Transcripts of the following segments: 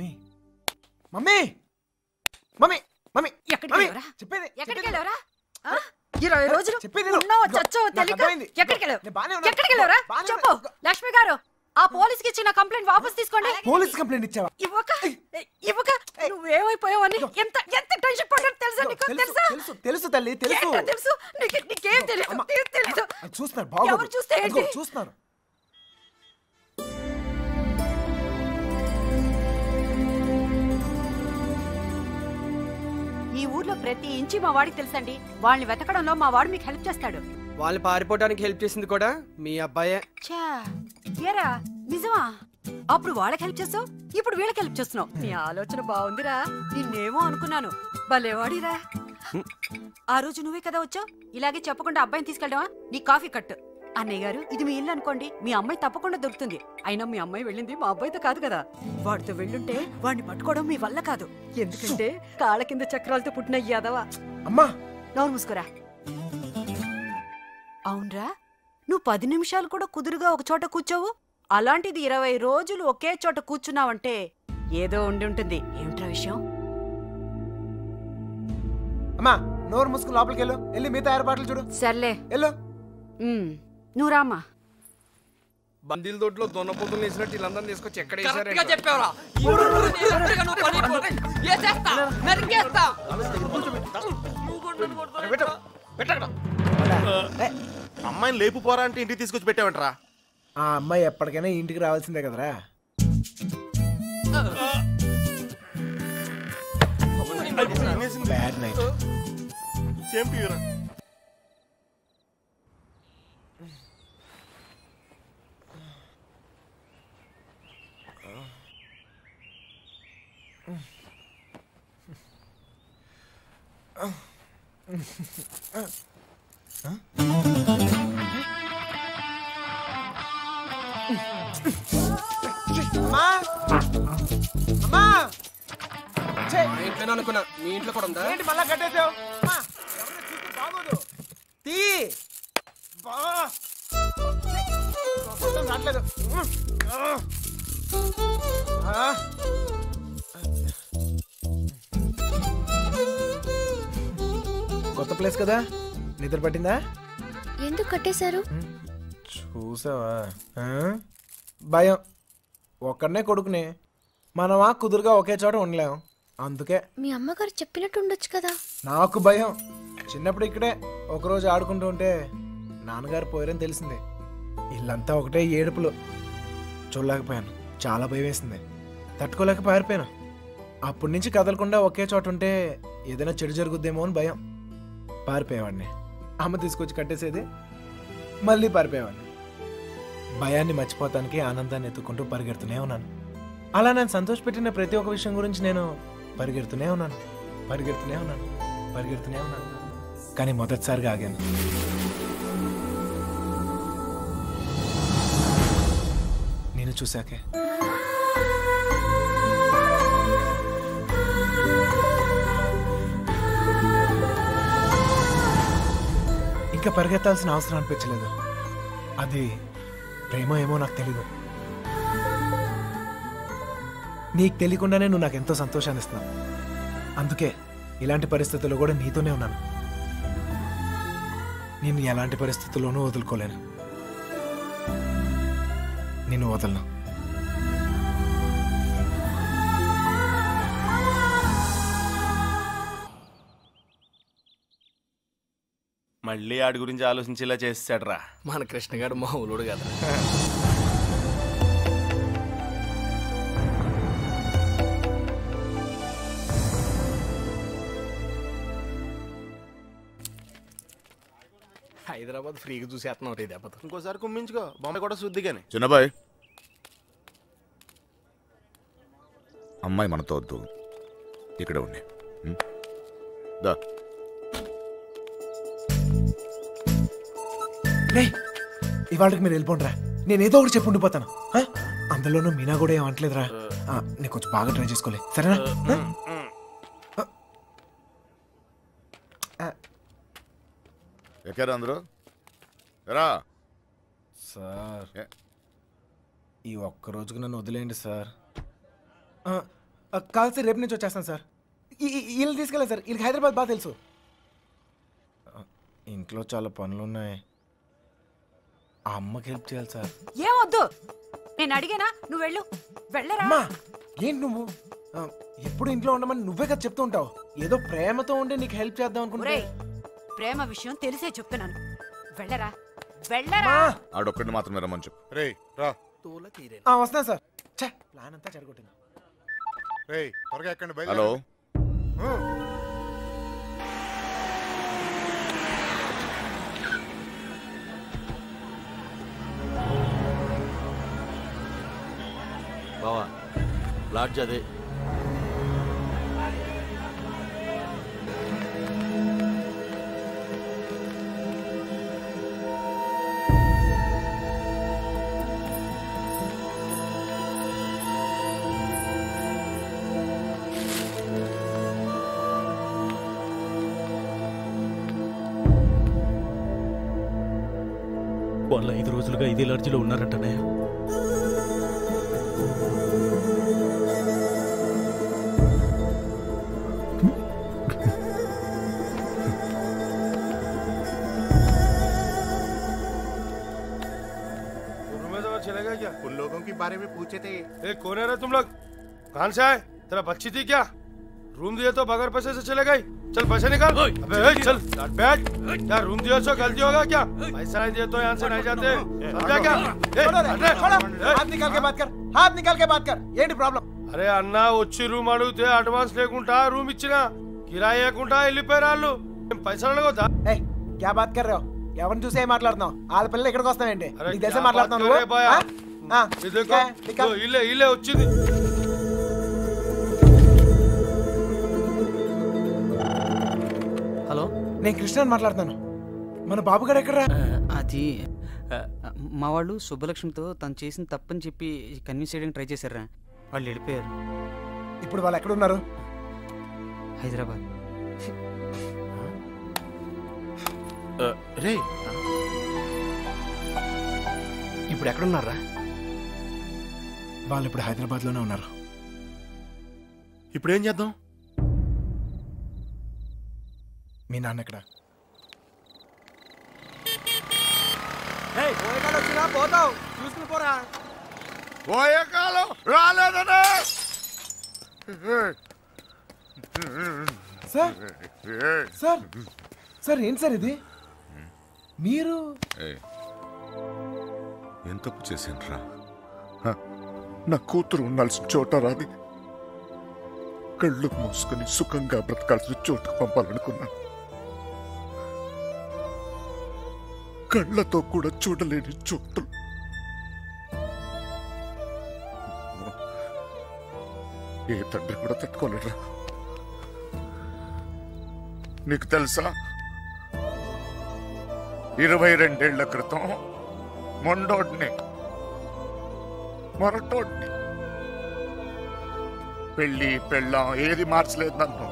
Mummy mummy mummy mummy ఎక్కడికి mummy, వెళ్ళావురా? చెప్పేది ఎక్కడికి చెప్పేది. వెళ్ళావరా ఇరవై రోజులు చెప్పేది విను. ఉన్నావో ఇదిగో, చచ్చావో నాకు తెలియక అర్థమైంది. ఎక్కడికి వెళ్ళావు నేను బానే ఉన్నాను. ఎక్కడికి వెళ్ళావురా బానే చెప్పు ఉన్నాను. లక్ష్మి గారు ఆ పోలీస్కి ఇచ్చిన కంప్లైంట్ వాపస్ తీసుకోండి పోలీస్ కంప్లైంట్ ఇచ్చావా ఇవ్వక ఇవ్వక నువ్వేమైపోయావని ఎంత ఎంత టెన్షన్ పడ్డాను తెలుసా నీకు తెలుసు తెలుసా తెలుసు తెలుసు తల్లి తెలుసు ఏంటో తెలుసు నీకు నీకేం తెలియదు అమ్మ, నీకు తెలుసు అది చూస్తున్నారు బాగోదు ఎవరు చూస్తే ఏంటి? అదిగో, చూస్తున్నారు ఈ ఊర్లో ప్రతి ఇంచి మా వాడికి తెలుసండి వాళ్ళని వెతకడంలో మా వాడు మీకు హెల్ప్ చేస్తాడు వాళ్ళు పారిపోవడానికి హెల్ప్ చేసింది కూడా మీ అబ్బాయే ఛా, ఏరా నిజమా అప్పుడు వాళ్ళకి హెల్ప్ చేస్తావు ఇప్పుడు వీళ్ళకి హెల్ప్ చేస్తున్నావు నీ ఆలోచన బాగుందిరా నిన్నేమో అనుకున్నాను భలేవాడిరా ఆ రోజు నువ్వే కదా వచ్చావు ఇలాగే చెప్పకుండా అబ్బాయిని తీసుకెళ్ళడమా నీ కాఫీ కట్టు అన్నయ్య గారు ఇది మీ ఇల్లు అనుకోండి మీ అమ్మాయి తప్పకుండా దొరుకుతుంది అయినా మీ అమ్మాయి వెళ్ళింది మా అబ్బాయితో కాదు కదా వాడితో వెళ్ళుంటే వాడిని పట్టుకోవడం మీ వల్ల కాదు ఎందుకంటే కాళ్ళ కింద చక్రాలతో పుట్టిన యాదవా అమ్మా నోరు మూసుకోరా అవునరా నువ్వు పది నిమిషాలు కూడా కుదురుగా ఒక చోట కూర్చోవు అలాంటిది ఇరవై రోజులు ఒకే చోట కూర్చున్నావంటే ఏదో ఉండి ఉంటుంది ఏమిట్రా విషయం అమ్మా నోరు మూసుకుని లోపలికి వెళ్ళు వెళ్ళి మిగతా ఏర్పాట్లు చూడు సర్లే వెళ్ళు ఉమ్, నువ్వు రామ్మా బందీల దొడ్లో దొన్నపోతులు వేసినట్టు వీళ్ళందరినీ తీసుకొచ్చి ఎక్కడ కరెక్ట్ గా వేసారు చెప్పావురా ఈ ఊరు నేను ఎప్పటికీ నువ్వు పని అయిపోతే వేసేస్తా, నరికేస్తా. అమ్మాయిని లేపు పోరా అంటే ఇంటికి తీసుకొచ్చి పెట్టావంటరా ఆ అమ్మాయి ఎప్పటికైనా ఈ ఇంటికి రావాల్సిందే కదరా బ్యాడ్ నైట్ సేమ్ టు యూరా అమ్మా అమ్మా ఛే, మా ఇంట్లోనే అనుకున్నా మీ ఇంట్లో కూడా ఉందా ఏంటి మళ్ళా కట్టేసావు అమ్మా, ఎవరైనా చూస్తే బాగోదు తీ బా మొత్తం రావట్లేదు ఆ. కొత్త ప్లేస్ కదా నిద్ర పట్టిందా ఎందుకు కట్టేశారు చూసావా ఆ? భయం ఒక్కడనే కొడుకుని మనమా కుదురుగా ఒకే చోట ఉండలేం అందుకే మీ అమ్మగారు చెప్పినట్టు ఉండొచ్చు కదా నాకు భయం చిన్నప్పుడు ఇక్కడే ఒకరోజు ఆడుకుంటూ ఉంటే నాన్నగారు పోయారని తెలిసింది ఇల్లంతా ఒకటే ఏడుపులు చూడలేకపోయాను చాలా భయం వేసింది తట్టుకోలేక పారిపోయాను అప్పటి నుంచి కదలకుండా ఒకే చోట ఉంటే ఏదైనా చెడు జరుగుద్దేమో అని భయం పారిపోయేవాడిని అమ్మ తీసుకొచ్చి కట్టేసేది మళ్ళీ పారిపోయేవాడిని భయాన్ని మర్చిపోతానికి ఆనందాన్ని ఎత్తుకుంటూ పరిగెడుతూనే ఉన్నాను అలా నేను సంతోషపెట్టిన ప్రతి ఒక్క విషయం గురించి నేను పరిగెడుతూనే ఉన్నాను పరిగెడుతూనే ఉన్నాను పరిగెడుతూనే ఉన్నాను కానీ మొదటిసారిగా ఆగాను నేను చూశాకే ఇంకా పరిగెత్తాల్సిన అవసరం అనిపించలేదు అది ప్రేమ ఏమో నాకు తెలీదు నీకు తెలియకుండానే నువ్వు నాకు ఎంతో సంతోషాన్ని ఇస్తున్నావు అందుకే ఇలాంటి పరిస్థితుల్లో కూడా నీతోనే ఉన్నాను నేను ఎలాంటి పరిస్థితుల్లోనూ వదులుకోలేను నిన్ను వదలను మళ్ళీ ఆడి గురించి ఆలోచించేలా చేసాడ్రా మన కృష్ణ గారు మా ఊలోడు కదా హైదరాబాద్ ఫ్రీగా చూసేస్తున్నావు రే దెబ్బతో ఇంకోసారి కుమ్మించుకో బొమ్మ కూడా శుద్ధి కానీ చిన్నబాయ్ అమ్మాయి మనతో వద్దు ఇక్కడ ఉండి ఉం? దా రే ఇవాళకి మీరు వెళ్ళిపోండిరా నేను ఏదో ఒకటి చెప్పి ఉండిపోతాను ఆ? అందులోనూ మీనా కూడా ఏమంటలేదురా ఆ, నేను కొంచెం బాగా ట్రై చేసుకోలే సరేనా ఆ? ఆ, ఎక్కారా అందరూ రా సార్ ఏ? ఈ ఒక్క రోజుకు నన్ను వదిలేయండి సార్ ఆ, ఆ, కాదు సార్ రేపు నుంచి వచ్చేస్తాను సార్ ఈ- ఈ- వీళ్ళని తీసుకెళ్ళాను సార్ వీళ్ళకి హైదరాబాద్ బాగా తెలుసు ఆ, ఇంట్లో చాలా పనులు ఉన్నాయి ఆ అమ్మకి హెల్ప్ చేయాలి సార్ ఏమొద్దు నేను అడిగానా నువ్వు వెళ్ళు వెళ్ళరా అమ్మా ఏంటి నువ్వు ఆ, ఎప్పుడు ఇంట్లో ఉండమని నువ్వే కదా చెప్తూ ఉంటావు ఏదో ప్రేమతో ఉండి నీకు హెల్ప్ చేద్దాం అనుకుంటే ఒరేయ్ ప్రేమ విషయం తెలిసే చెప్తున్నాను వెళ్ళరా వెళ్ళరా అమ్మా! ఆడొక్కడిని మాత్రమే రమ్మని చెప్పు రే రా ఆ, వస్తాను సార్ ఛే ప్లాన్ అంతా చెడగొట్టింది రే త్వరగా ఎక్కండి హలో బావా లాడ్జ్ అదే వాళ్ళు ఐదు రోజులుగా ఇదే లాడ్జిలో ఉన్నారంటనే रूम में तो वो चलेगा क्या उन लोगों के बारे में पूछे थे ए कौन है रे तुम लोग कहाँ से आए तेरा बच्ची थी क्या रूम दिए तो बगैर पैसे से चले गई चल पैसे निकाल अबे ए, चल बैठ बैठ क्या रूम दिया सो गलती होगा क्या पैसा नहीं दिए तो यहाँ से नहीं जाते समझा क्या ए, छोड़ो रे, अरे, छोड़ो। ए, हाथ निकाल के बात कर हाथ निकाल के बात कर ఏంటి ప్రాబ్లం అరే అన్న వచ్చి రూమ్ అడిగితే అడ్వాన్స్ లేకుండా రూమ్ ఇచ్చిన కిరాయి లేకుండా వెళ్ళిపోయారు వాళ్ళు ఏం పైసలు అడగొద్దా ఏ క్యా బాత్ కర్ రहे हो ఎవరిని చూసి ఏం మాట్లాడుతున్నావు వాళ్ళ పిల్లలు ఇక్కడికి వస్తావేంటి అరే, నీకు తెలిసే క్యా మాట్లాడుతున్నావు బాత్ నువ్వు కరే బాయా? ఆ? ఆ, ఇది देखो, క్యా? నికాల్. ఇదిగో ఇల్లే ఇల్లే వచ్చింది హలో నేను కృష్ణ మాట్లాడుతున్నాను మన బాబు గారు ఎక్కడరా అది ఆ, మా వాళ్ళు సుబ్బలక్ష్మితో తను చేసిన తప్పని చెప్పి కన్విన్స్ చేయడానికి ట్రై చేశారా వాళ్ళు వెళ్ళిపోయారు ఇప్పుడు వాళ్ళు ఎక్కడ ఉన్నారు హైదరాబాద్ రే ఇప్పుడు ఎక్కడున్నారా వాళ్ళు ఇప్పుడు హైదరాబాద్ లోనే ఉన్నారు ఇప్పుడు ఏం చేద్దాం మీ నాన్న ఎక్కడ పోతావు చూసుకుని పోరా పోయే కాలం రాలేదనే సార్ సార్ సార్ ఏంటి సార్ ఇది మీరు ఏయ్, ఏం తప్పు చేసిండ్రా హ? నా కూతురు ఉండాల్సిన చోట రాని కళ్ళు మూసుకొని సుఖంగా బ్రతకాల్సిన చోటుకు పంపాలనుకున్నాను కళ్ళతో కూడా చూడలేని చోటు ఏ తండ్రి కూడా తట్టుకోలేడురా నీకు తెలుసా ఇరవై రెండేళ్ల క్రితం మొండోడ్ని మొరటోడ్ని పెళ్ళి పెళ్ళాం ఏది మార్చలేదు నన్ను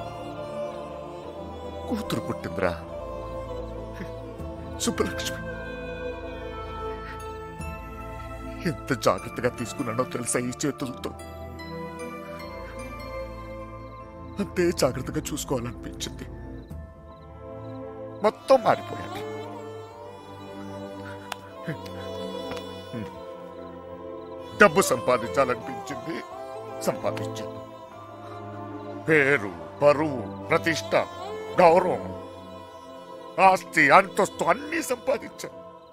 కూతురు పుట్టిందిరా సుబ్బలక్ష్మి ఎంత జాగ్రత్తగా తీసుకున్నానో తెలుసా ఈ చేతులతో అంతే జాగ్రత్తగా చూసుకోవాలనిపించింది మొత్తం మారిపోయాడు డబ్బు సంపాదించాలనిపించింది సంపాదించాను పేరు పరువు ప్రతిష్ట గౌరవం ఆస్తి అంతస్తు అన్నీ సంపాదించాను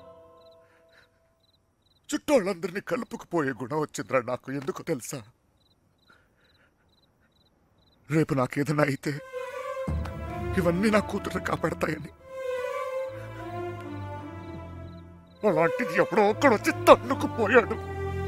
చుట్టోళ్ళందరినీ కలుపుకుపోయే గుణం వచ్చిందిరా నాకు ఎందుకు తెలుసా రేపు నాకేదైనా అయితే ఇవన్నీ నా కూతురు కాపాడతాయని అలాంటిది ఎప్పుడో ఒక్కడొచ్చి తన్నుకుపోయాడు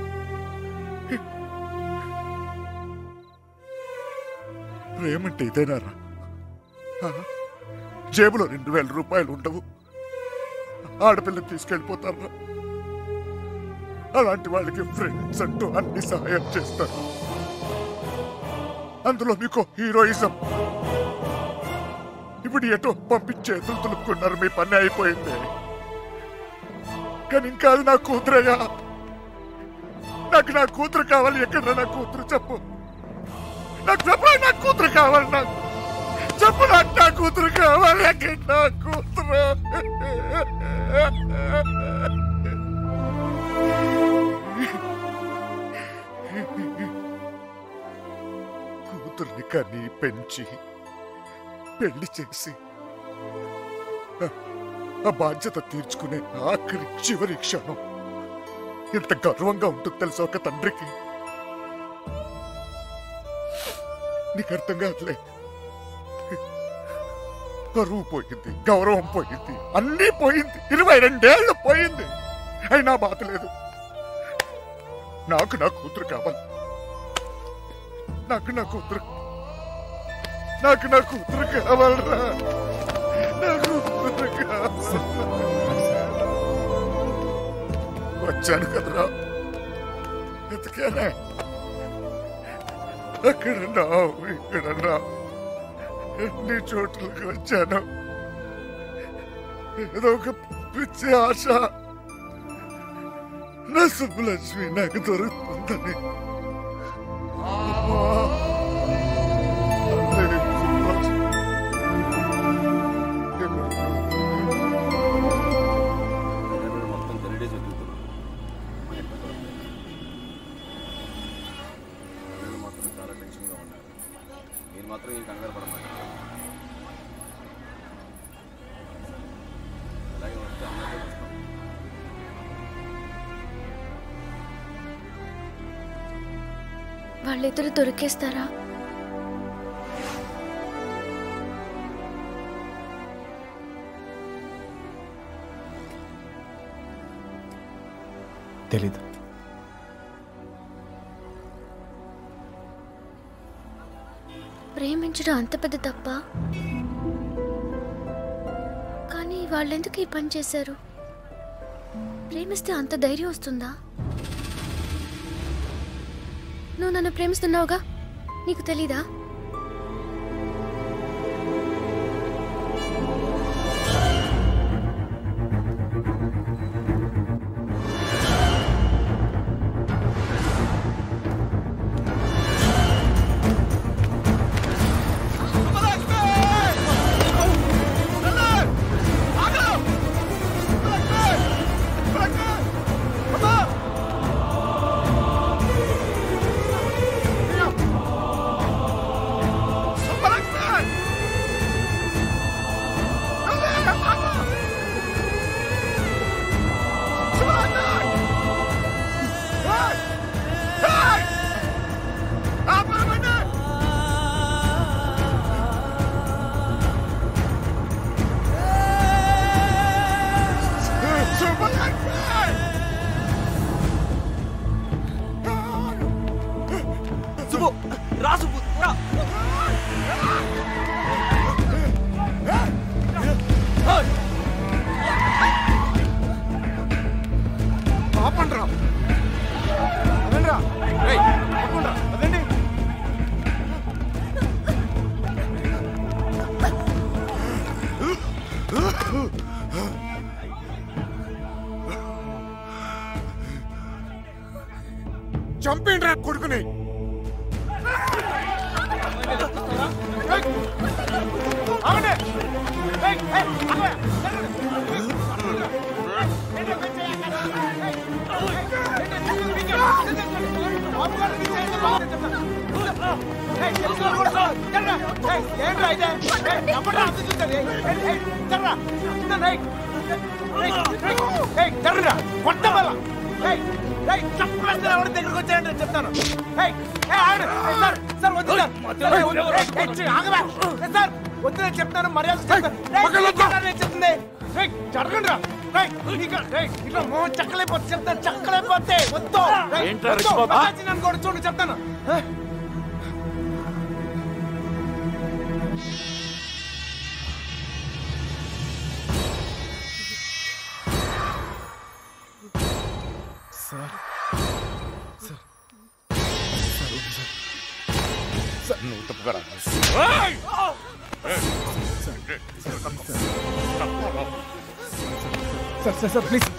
ప్రేమంటే ఇదేనారా ఆ? జేబులో రెండు వేల రూపాయలు ఉండవు ఆడపిల్లని తీసుకెళ్ళిపోతారా అలాంటి వాళ్ళకి ఫ్రెండ్స్ అంటూ అన్ని సహాయం చేస్తారు అందులో మీకు హీరోయిజం ఇప్పుడు ఎటో పంపించే ఎదురు తులుపుకున్నారు మీ పని అయిపోయింది కానీ ఇంకా అది నా కూతురయ్యా నాకు నా కూతురు కావాలి ఎక్కడ నా కూతురు చెప్పు నాకు చెప్పు నా కూతురు కావాలి నాకు చెప్పు నాకు నా కూతురు కావాలి నాకు నా కూతురు కూతుర్ని కని పెంచి పెళ్లి చేసి ఆ- ఆ బాధ్యత తీర్చుకునే ఆఖరి చివరి క్షణం ఎంత గర్వంగా ఉంటుంది తెలుసా ఒక తండ్రికి నీకు అర్థం కాదులే పరువు పోయింది గౌరవం పోయింది అన్నీ పోయింది ఇరవై రెండేళ్ళు పోయింది అయినా బాధ లేదు నాకు నా కూతురు కావాలి నాకు నా కూతురు నాకు నా కూతురు కావాలరా నా కూతురు కావాలి వచ్చాను కదరా ఎతికానే అక్కడన్నా ఇక్కడన్నా ఎన్ని చోట్లకి వచ్చాను ఏదో ఒక పిచ్చి ఆశ నా సుబ్బలక్ష్మి నాకు దొరుకుతుందని అమ్మా. అదే సుబ్బలక్ష్మి. మొత్తం తెలియడే చదువుతున్నాను మాత్రం చాలా టెన్షన్గా ఉన్నారు మీరు మాత్రం ఈ కంగారు పడమాట అలాగే వస్తే అమ్మాయి చూస్తాం వాళ్ళిద్దరు దొరికేస్తారా తెలీదు ప్రేమించడం అంత పెద్ద తప్ప కానీ వాళ్ళెందుకు ఈ పని చేశారు ప్రేమిస్తే అంత ధైర్యం వస్తుందా నువ్వు నన్ను ప్రేమిస్తున్నావుగా నీకు తెలీదా సుబ్బు రా సుబ్బు రా ఆపండ్రా అదండ్రా రేయ్ ఆపండ్రా అదండి చంపేండ్రా కొడుకుని ఆగండి ఏయ్, ఏయ్, ఆగండి. దగ్గరకు వచ్చాయండి చెప్తాను ఏయ్, ఏయ్, ఆగండి. ఏయ్, సార్, సార్, వద్దు సార్. ఏయ్, వద్దు. ఏయ్, ఏయ్, ఛీ, ఆగవా. ఏయ్, సార్, వద్దు నేను చెప్తాను మర్యాద చెప్తాను. ఏయ్, ఏంట్రా నేను చెప్తుంది ఏయ్, జరగండి రా. ఏయ్, ఇక- ఏయ్, ఇట్లా మోహన్ చక్కలైపోతే చెప్తాను చక్కలైపోతే వద్దు ఏయ్, ఏంట్రా వద్దు. రిచ్చిబాబా? బాబాజీ నన్ను కూడా చూడు చెప్తాను ఏయ్. సార్ నువ్వు తప్పుగా సార్ సార్ సార్ ప్లీజ్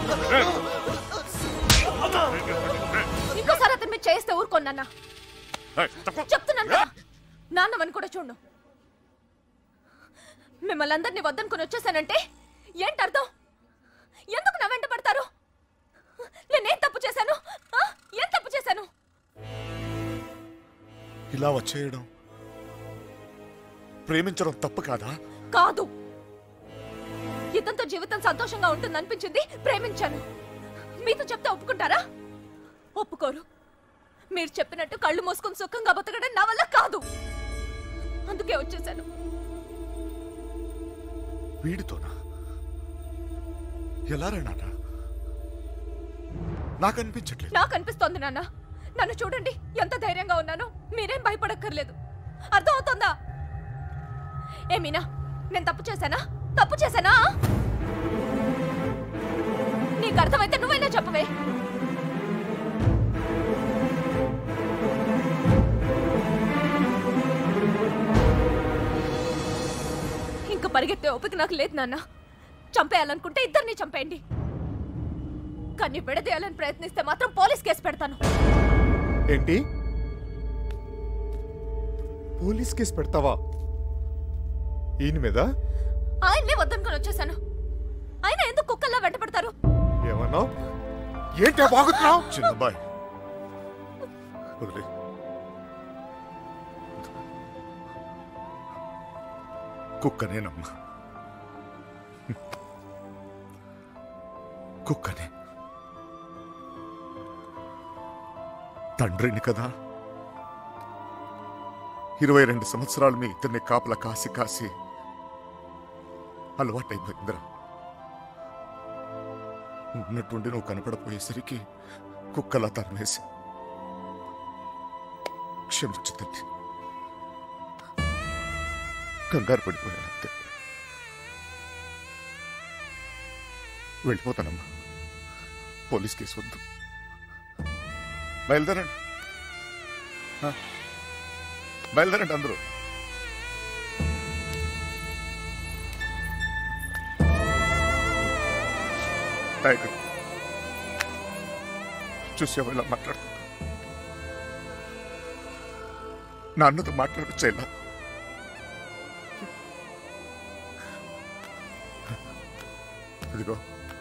ఇంకోసారి అతను మీరు చేస్తే ఊరుకోనన్నా చెప్తున్నాను కదా నాన్నమని కూడా చూడు మిమ్మల్ని అందరినీ వద్దనుకుని వచ్చేసానంటే ఏంటి అర్థం ఎందుకు నా వెంట పడతారు నేనేం తప్పు చేశాను ఆ? ఏం తప్పు చేశాను ఇలా వచ్చేయడం ప్రేమించడం తప్పు కాదా కాదు ఇతనితో జీవితం సంతోషంగా ఉంటుంది అనిపించింది ప్రేమించాను మీతో చెప్తే ఒప్పుకుంటారా ఒప్పుకోరు మీరు చెప్పినట్టు కళ్ళు మూసుకుని సుఖంగా బతకడం నా వల్ల కాదు అందుకే వచ్చేసాను వీడితోనా ఎలా రా నాన్న నాకు అనిపించట్లేదు నాకు అనిపిస్తోంది నాన్న నన్ను చూడండి ఎంత ధైర్యంగా ఉన్నానో మీరేం భయపడక్కర్లేదు అర్థం అవుతుందా ఏమీనా నేను తప్పు చేశానా తప్పు చేశానా నీకు అర్థమైతే నువ్వైనా చెప్పవే ఇంక పరిగెత్తే ఓపిక నాకు లేదు నాన్న చంపేయాలనుకుంటే ఇద్దరిని చంపేయండి కానీ విడదీయాలని ప్రయత్నిస్తే మాత్రం పోలీస్ కేసు పెడతాను ఏంటి పోలీస్ కేసు పెడతావా ఈయన మీద ఆయన్నే వద్దనుకొని వచ్చేసాను ఆయన ఎందుకు కుక్కల్లా వెంట పడతారు ఏమన్నావు ఏంటి బాగుతున్నావు చిన్నబాయ్ వదిలే కుక్కనేనమ్మా కుక్కనే తండ్రిని కదా ఇరవై రెండు సంవత్సరాలు మీ ఇద్దరిని కాపలా కాసి కాసి అలవాటైపోయిందిరా ఉన్నట్టుండి నువ్వు కనపడపోయేసరికి కుక్కలా తరిమేసి క్షమించు తల్లి కంగారు పడిపోయాను అంతే వెళ్ళిపోతానమ్మా పోలీస్ కేసు వద్దు బయలుదేరండి ఆ, బయలుదేరండి అందరూ టైగర్ చూసావు ఇలా మాట్లాడుతుంటా నాన్నతో మాట్లాడచ్చా ఇదిగో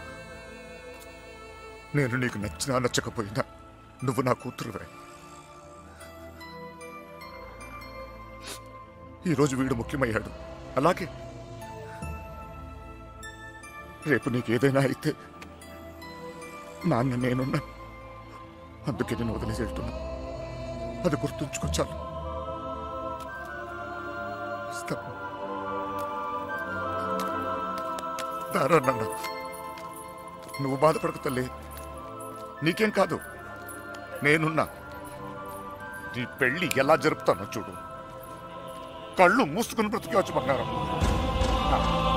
నేను నీకు నచ్చినా నచ్చకపోయినా నువ్వు నా కూతురువే ఈరోజు వీడు ముఖ్యమయ్యాడు అలాగే రేపు నీకు ఏదైనా అయితే నాన్న నేనున్నా అందుకే నేను వదిలేసి వెళ్తున్నా అది గుర్తుంచుకో చాలు వస్తాను. దారా నాన్న నువ్వు బాధపడకు తల్లి నీకేం కాదు నేనున్నా నీ పెళ్లి ఎలా జరుపుతానో చూడు కళ్ళు మూసుకుని బ్రతికి వచ్చి బంగారం